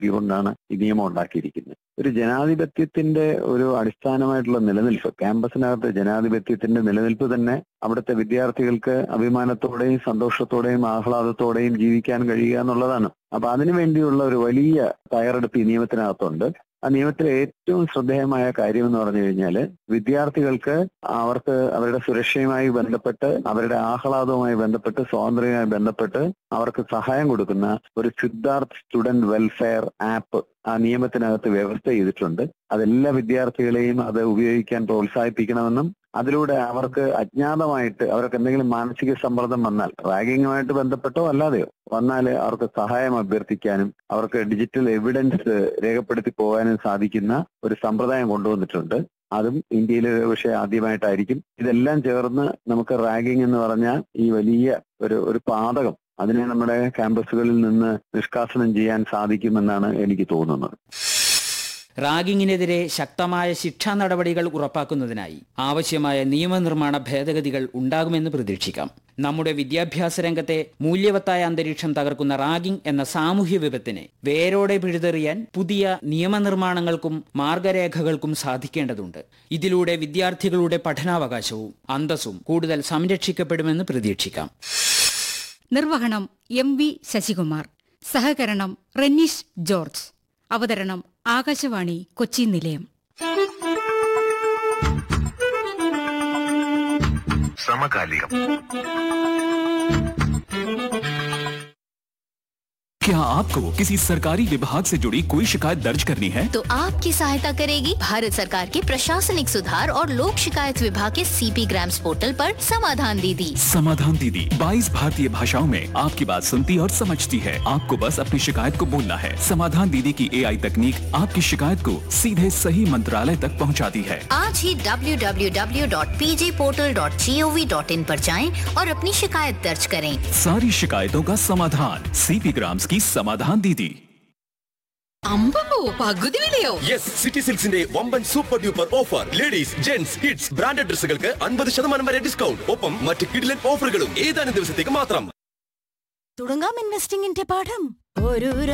കൊണ്ടാണ് ഈ നിയമം ഉണ്ടാക്കിയിരിക്കുന്നത് ഒരു ജനാധിപത്യത്തിന്റെ ഒരു അടിസ്ഥാനമായിട്ടുള്ള നിലനിൽപ്പ് ക്യാമ്പസിനകത്ത് ജനാധിപത്യത്തിന്റെ നിലനിൽപ്പ് തന്നെ അവിടുത്തെ വിദ്യാർത്ഥികൾക്ക് അഭിമാനത്തോടെയും സന്തോഷത്തോടെയും ആഹ്ലാദത്തോടെയും ജീവിക്കാൻ കഴിയുക എന്നുള്ളതാണ് അപ്പൊ അതിനു വേണ്ടിയുള്ള ഒരു വലിയ തയ്യാറെടുപ്പ് ഈ നിയമത്തിനകത്തുണ്ട് ആ നിയമത്തിലെ ഏറ്റവും ശ്രദ്ധേയമായ കാര്യം എന്ന് പറഞ്ഞു കഴിഞ്ഞാൽ വിദ്യാർത്ഥികൾക്ക് അവർക്ക് അവരുടെ സുരക്ഷയുമായി ബന്ധപ്പെട്ട് അവരുടെ ആഹ്ലാദവുമായി ബന്ധപ്പെട്ട് സ്വാതന്ത്ര്യവുമായി ബന്ധപ്പെട്ട് അവർക്ക് സഹായം കൊടുക്കുന്ന ഒരു സിദ്ധാർത്ഥ് സ്റ്റുഡന്റ് വെൽഫെയർ ആപ്പ് ആ നിയമത്തിനകത്ത് വ്യവസ്ഥ ചെയ്തിട്ടുണ്ട് അതെല്ലാ വിദ്യാർത്ഥികളെയും അത് ഉപയോഗിക്കാൻ പ്രോത്സാഹിപ്പിക്കണമെന്നും അതിലൂടെ അവർക്ക് അജ്ഞാതമായിട്ട് അവർക്ക് എന്തെങ്കിലും മാനസിക സമ്മർദ്ദം വന്നാൽ റാഗിങ്ങുമായിട്ട് ബന്ധപ്പെട്ടോ അല്ലാതെയോ വന്നാൽ അവർക്ക് സഹായം അഭ്യർത്ഥിക്കാനും അവർക്ക് ഡിജിറ്റൽ എവിഡൻസ് രേഖപ്പെടുത്തി പോകാനും സാധിക്കുന്ന ഒരു സമ്പ്രദായം കൊണ്ടുവന്നിട്ടുണ്ട് അതും ഇന്ത്യയിൽ പക്ഷേ ആദ്യമായിട്ടായിരിക്കും ഇതെല്ലാം ചേർന്ന് നമുക്ക് റാഗിംഗ് എന്ന് പറഞ്ഞ ഈ വലിയ ഒരു ഒരു പാതകം അതിനെ നമ്മുടെ ക്യാമ്പസുകളിൽ നിന്ന് നിഷ്കാസനം ചെയ്യാൻ സാധിക്കുമെന്നാണ് എനിക്ക് തോന്നുന്നത് റാഗിങ്ങിനെതിരെ ശക്തമായ ശിക്ഷാ നടപടികൾ ഉറപ്പാക്കുന്നതിനായി ആവശ്യമായ നിയമനിർമ്മാണ ഭേദഗതികൾ ഉണ്ടാകുമെന്ന് പ്രതീക്ഷിക്കാം നമ്മുടെ വിദ്യാഭ്യാസ രംഗത്തെ മൂല്യവത്തായ അന്തരീക്ഷം തകർക്കുന്ന റാഗിംഗ് എന്ന സാമൂഹ്യ വിപത്തിനെ വേരോടെ പിഴുതെറിയാൻ പുതിയ നിയമനിർമ്മാണങ്ങൾക്കും മാർഗരേഖകൾക്കും സാധിക്കേണ്ടതുണ്ട് ഇതിലൂടെ വിദ്യാർത്ഥികളുടെ പഠനാവകാശവും അന്തസ്സും കൂടുതൽ സംരക്ഷിക്കപ്പെടുമെന്ന് പ്രതീക്ഷിക്കാം നിർവഹണം എം വി ശശികുമാർ സഹകരണം റെന്നീഷ് ജോർജ് അവതരണം ആകാശവാണി കൊച്ചി നിലയം സമകാലികം क्या आपको किसी सरकारी विभाग से जुड़ी कोई शिकायत दर्ज करनी है तो आपकी सहायता करेगी भारत सरकार के प्रशासनिक सुधार और लोक शिकायत विभाग के सीपी ग्राम्स पोर्टल पर समाधान दीदी समाधान दीदी 22 भारतीय भाषाओं में आपकी बात सुनती और समझती है आपको बस अपनी शिकायत को बोलना है समाधान दीदी की एआई तकनीक आपकी शिकायत को सीधे सही मंत्रालय तक पहुंचाती है आज ही www.pjportal.gov.in पर जाएं और अपनी शिकायत दर्ज करें सारी शिकायतों का समाधान सीपी ग्राम्स की समाधान दीदी അമ്പമ്പോ പകുതി വിലയോ യെസ് സിറ്റി സിൽക്സിന്റെ വമ്പൻ super duper offer ladies gents kids branded ഡ്രസ്സുകൾക്ക് അൻപത് ശതമാനം വരെ ഡിസ്കൗണ്ട് ഒപ്പം മറ്റ് കിഡിലൻ ഓഫറുകളും ഏതാനും ദിവസത്തേക്ക് മാത്രം തുടങ്ങാം ഇൻവെസ്റ്റിംഗിന്റെ പാഠം ഒരു